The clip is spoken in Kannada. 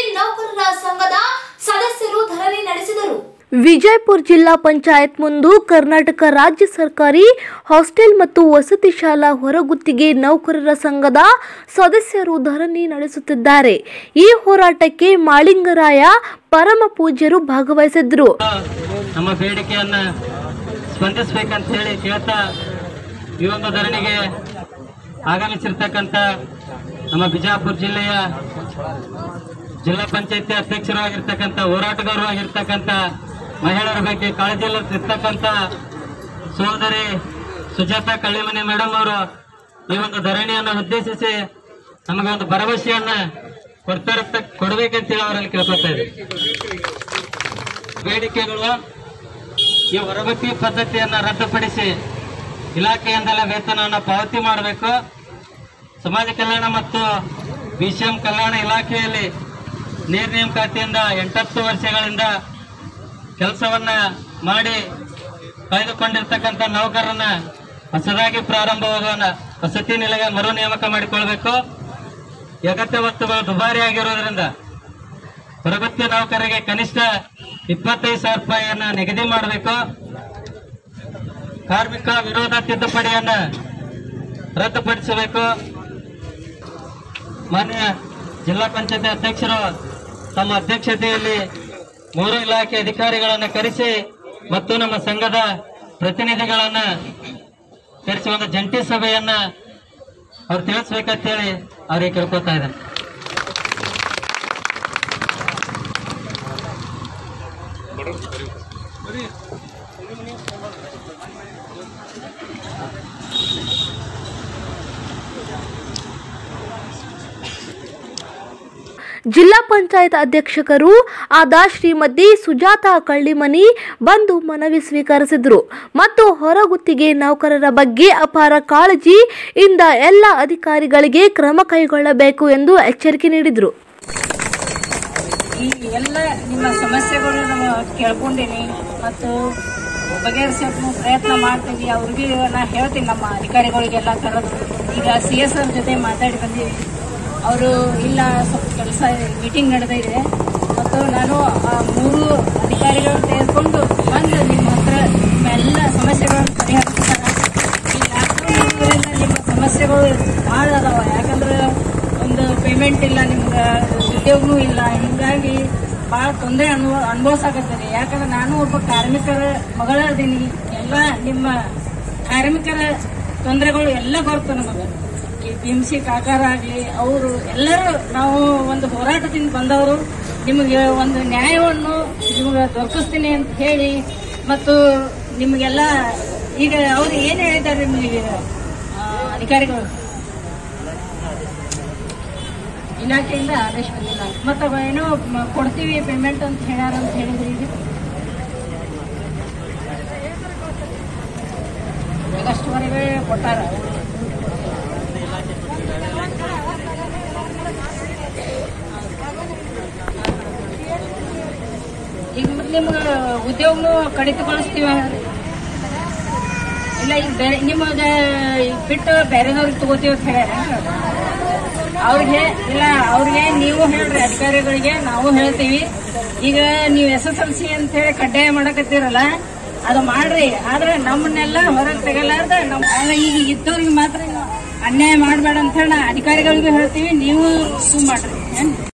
ನೌಕರರ ಸಂಘದ ಸದಸ್ಯರು ಧರಣಿ ನಡೆಸಿದರು ವಿಜಯಪುರ ಜಿಲ್ಲಾ ಪಂಚಾಯತ್ ಮುಂದು ಕರ್ನಾಟಕ ರಾಜ್ಯ ಸರ್ಕಾರಿ ಹಾಸ್ಟೆಲ್ ಮತ್ತು ವಸತಿ ಶಾಲಾ ಹೊರಗುತ್ತಿಗೆ ನೌಕರರ ಸಂಘದ ಸದಸ್ಯರು ಧರಣಿ ನಡೆಸುತ್ತಿದ್ದಾರೆ ಈ ಹೋರಾಟಕ್ಕೆ ಮಾಳಿಂಗರಾಯ ಪರಮ ಪೂಜ್ಯರು ಭಾಗವಹಿಸಿದ್ರು ನಮ್ಮ ಬೇಡಿಕೆಯನ್ನ ಸ್ಪಂದಿಸಬೇಕಂತ ಹೇಳಿ ಕೇಳ್ತಾ ಈ ಒಂದು ಧರಣಿಗೆ ಆಗಮಿಸಿರ್ತಕ್ಕಂಥ ನಮ್ಮ ಬಿಜಾಪುರ ಜಿಲ್ಲೆಯ ಜಿಲ್ಲಾ ಪಂಚಾಯತಿ ಅಧ್ಯಕ್ಷರು ಆಗಿರ್ತಕ್ಕಂಥ ಹೋರಾಟಗಾರರು ಆಗಿರ್ತಕ್ಕಂಥ ಮಹಿಳೆಯರ ಬಗ್ಗೆ ಕಾಳಜಿ ಇರ್ತಕ್ಕಂಥ ಸೋದರಿ ಸುಜಾತ ಕಳ್ಳಿಮನೆ ಮೇಡಮ್ ಅವರು ಈ ಒಂದು ಧರಣಿಯನ್ನು ಉದ್ದೇಶಿಸಿ ನಮಗೆ ಒಂದು ಭರವಸೆಯನ್ನ ಕೊಡ್ತಾರ ಕೊಡ್ಬೇಕಂತೇಳಿ ಅವರಲ್ಲಿ ಕೇಳ್ಕೊತಾ ಇದ್ದೀವಿ ಬೇಡಿಕೆಗಳು ಈ ಹೊರಗುತ್ತಿ ಪದ್ಧತಿಯನ್ನ ರದ್ದುಪಡಿಸಿ ಇಲಾಖೆಯಿಂದಲೇ ವೇತನವನ್ನು ಪಾವತಿ ಮಾಡಬೇಕು ಸಮಾಜ ಕಲ್ಯಾಣ ಮತ್ತು ಬಿಸಿಎಂ ಕಲ್ಯಾಣ ಇಲಾಖೆಯಲ್ಲಿ ನೇರ ನೇಮಕಾತಿಯಿಂದ ಎಂಟತ್ತು ವರ್ಷಗಳಿಂದ ಕೆಲಸವನ್ನ ಮಾಡಿ ಕಳೆದುಕೊಂಡಿರ್ತಕ್ಕಂಥ ನೌಕರರನ್ನ ಹೊಸದಾಗಿ ಪ್ರಾರಂಭವಾಗುವ ವಸತಿ ನಿಲಯ ಮರು ನೇಮಕ ಮಾಡಿಕೊಳ್ಬೇಕು ಈ ಅಗತ್ಯ ವಸ್ತುಗಳು ದುಬಾರಿ ಆಗಿರೋದ್ರಿಂದ ಹೊರಗುತ್ತಿಗೆ ನೌಕರರಿಗೆ ಕನಿಷ್ಠ ಇಪ್ಪತ್ತೈದು ಸಾವಿರ ರೂಪಾಯಿಯನ್ನ ನಿಗದಿ ಮಾಡಬೇಕು ಕಾರ್ಮಿಕ ವಿರೋಧ ತಿದ್ದುಪಡಿಯನ್ನ ರದ್ದುಪಡಿಸಬೇಕು ಮಾನ್ಯ ಜಿಲ್ಲಾ ಪಂಚಾಯತ್ ಅಧ್ಯಕ್ಷರು ತಮ್ಮ ಅಧ್ಯಕ್ಷತೆಯಲ್ಲಿ ಮೂರು ಇಲಾಖೆ ಅಧಿಕಾರಿಗಳನ್ನ ಕರೆಸಿ ಮತ್ತು ನಮ್ಮ ಸಂಘದ ಪ್ರತಿನಿಧಿಗಳನ್ನ ಕರೆಸಿ ಒಂದು ಜಂಟಿ ಸಭೆಯನ್ನ ಅವ್ರು ತಿಳಿಸ್ಬೇಕಂತೇಳಿ ಅವ್ರಿಗೆ ಕೇಳ್ಕೊತಾ ಇದ್ದಾರೆ ಜಿಲ್ಲಾ ಪಂಚಾಯತ್ ಅಧ್ಯಕ್ಷಕರು ಆದ ಶ್ರೀಮತಿ ಸುಜಾತ ಕಳ್ಳಿಮನಿ ಬಂದು ಮನವಿ ಸ್ವೀಕರಿಸಿದರು ಮತ್ತು ಹೊರಗುತ್ತಿಗೆ ನೌಕರರ ಬಗ್ಗೆ ಅಪಾರ ಕಾಳಜಿ ಇಂದ ಎಲ್ಲ ಅಧಿಕಾರಿಗಳಿಗೆ ಕ್ರಮ ಕೈಗೊಳ್ಳಬೇಕು ಎಂದು ಎಚ್ಚರಿಕೆ ನೀಡಿದರು ಈ ಎಲ್ಲ ನಿಮ್ಮ ಸಮಸ್ಯೆಗಳು ನಾವು ಕೇಳ್ಕೊಂಡೀನಿ ಮತ್ತು ಬಗೆಹರಿಸೋಕೆ ಪ್ರಯತ್ನ ಮಾಡ್ತೀವಿ ಅವ್ರಿಗೆ ನಾ ಹೇಳ್ತೀನಿ ನಮ್ಮ ಅಧಿಕಾರಿಗಳಿಗೆಲ್ಲ ಕರೆದು ಈಗ ಸಿ ಎಸ್ ಅವ್ರ ಜೊತೆ ಮಾತಾಡಿ ಬಂದೀವಿ ಅವರು ಇಲ್ಲ ಸ್ವಲ್ಪ ಕೆಲಸ ಮೀಟಿಂಗ್ ನಡೆದಿದೆ ಮತ್ತು ನಾನು ಆ ಮೂರು ಅಧಿಕಾರಿಗಳನ್ನು ತೆಗೆದುಕೊಂಡು ಬಂದು ನಿಮ್ಮ ಹತ್ರ ನಿಮ್ಮ ಎಲ್ಲ ಸಮಸ್ಯೆಗಳನ್ನು ಪರಿಹರಿಸ್ತಾರೆ ಈ ಲಾಕ್ಡೌನ್ ನಿಮ್ಮ ಸಮಸ್ಯೆಗಳು ಭಾಳ ಅದಾವ ಯಾಕಂದ್ರೆ ಒಂದು ಪೇಮೆಂಟ್ ಇಲ್ಲ ನಿಮ್ಗೆ ಉದ್ಯೋಗನೂ ಇಲ್ಲ ಹಿಂಗಾಗಿ ಭಾಳ ತೊಂದರೆ ಅನುಭವ ಅನುಭವಿಸಾಕತ್ತೀನಿ ಯಾಕಂದ್ರೆ ನಾನು ಒಬ್ಬ ಕಾರ್ಮಿಕರ ಮಗಳದೀನಿ ಎಲ್ಲ ನಿಮ್ಮ ಕಾರ್ಮಿಕರ ತೊಂದರೆಗಳು ಎಲ್ಲ ಗೊತ್ತು ನಮಗೆ ಈ ಬಿಂಸಿ ಕಾಕಾರ ಆಗಲಿ ಅವರು ಎಲ್ಲರೂ ನಾವು ಒಂದು ಹೋರಾಟದಿಂದ ಬಂದವರು ನಿಮಗೆ ಒಂದು ನ್ಯಾಯವನ್ನು ನಿಮಗೆ ದೊರಕಿಸ್ತೀನಿ ಅಂತ ಹೇಳಿ ಮತ್ತು ನಿಮಗೆಲ್ಲ ಈಗ ಅವ್ರು ಏನು ಹೇಳಿದ್ದಾರೆ ನಿಮಗೆ ಆ, ಅಧಿಕಾರಿಗಳು ಇಲಾಖೆಯಿಂದ ಆದೇಶ ಬಂದಿಲ್ಲ ಮತ್ತೆ ಅವ ಏನೋ ಮ- ಕೊಡ್ತೀವಿ ಪೇಮೆಂಟ್ ಅಂತ ಹೇಳ್ಯಾರ ಅಂತ ಹೇಳಿದ್ರಿ ಈಗ ಆಗಸ್ಟ್ವರೆಗೆ ಕೊಟ್ಟಾರ ಈಗ ಮತ್ತೆ ನಿಮ್ಗೆ ಉದ್ಯೋಗನೂ ಕಡಿತಗೊಳಿಸ್ತೀವಿ ಇಲ್ಲ ಈಗ ಬೇರೆ ನಿಮಗೆ ಈಗ ಬಿಟ್ಟು ಬೇರೆದವ್ರಿಗೆ ತಗೋತೀವಿ ಅಂತ ಹೇಳ್ಯಾರ ಅವ್ರಿಗೆ ಇಲ್ಲ ಅವ್ರಿಗೆ ನೀವು ಹೇಳ್ರಿ ಅಧಿಕಾರಿಗಳಿಗೆ ನಾವು ಹೇಳ್ತೀವಿ ಈಗ ನೀವು ಎಸ್ ಎಸ್ ಎಲ್ ಸಿ ಅಂತ ಹೇಳಿ ಕಡ್ಡಾಯ ಮಾಡಕತ್ತೀರಲ್ಲ ಅದು ಮಾಡ್ರಿ ಆದ್ರೆ ನಮ್ಮನ್ನೆಲ್ಲ ಹೊರಗೆ ತೆಗಲಾರ್ದ ನಮ್ ಆದ್ರೆ ಈಗ ಇದ್ದವ್ರಿಗೆ ಮಾತ್ರ ನೀವು ಅನ್ಯಾಯ ಮಾಡಬೇಡ ಅಂತ ಹೇಳಿ ನಾ ಅಧಿಕಾರಿಗಳಿಗೂ ಹೇಳ್ತೀವಿ ನೀವು ಸು ಮಾಡ್ರಿ ಏನ್